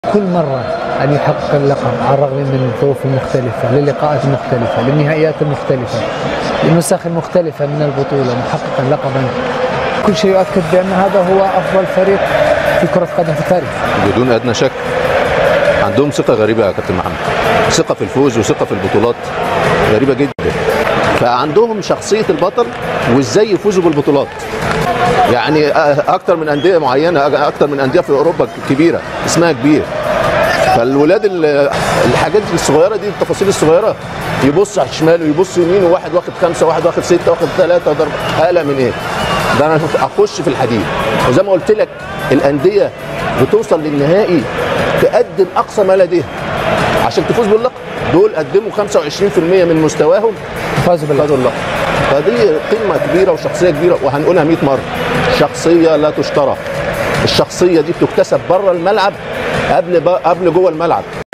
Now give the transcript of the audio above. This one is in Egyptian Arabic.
كل مرة أن يحقق اللقب على الرغم من الظروف المختلفة للقاءات المختلفة للنهائيات المختلفة للنسخ المختلفة من البطولة محققا لقبا كل شيء يؤكد بأن هذا هو أفضل فريق في كرة القدم في التاريخ بدون ادنى شك عندهم ثقه غريبه يا كابتن محمد ثقه في الفوز وثقه في البطولات غريبه جدا فعندهم شخصيه البطل وازاي يفوزوا بالبطولات يعني اكتر من انديه معينه اكتر من انديه في اوروبا كبيره اسمها كبير فالولاد ال- الحاجات الصغيره دي التفاصيل الصغيره يبص على الشمال ويبص يمين وواحد واخد خمسه واحد واخد سته واخد ثلاثه ضرب اقلق من ايه؟ ده انا اخش في الحديد وزي ما قلت لك الانديه بتوصل للنهائي تقدم اقصى ما لديها عشان تفوز باللقب دول قدموا 25% من مستواهم فازوا باللقب خدوا اللقب فدي قمه كبيره وشخصيه كبيره وهنقولها 100 مره شخصيه لا تشترى الشخصيه دي بتكتسب بره الملعب قبل قبل جوه الملعب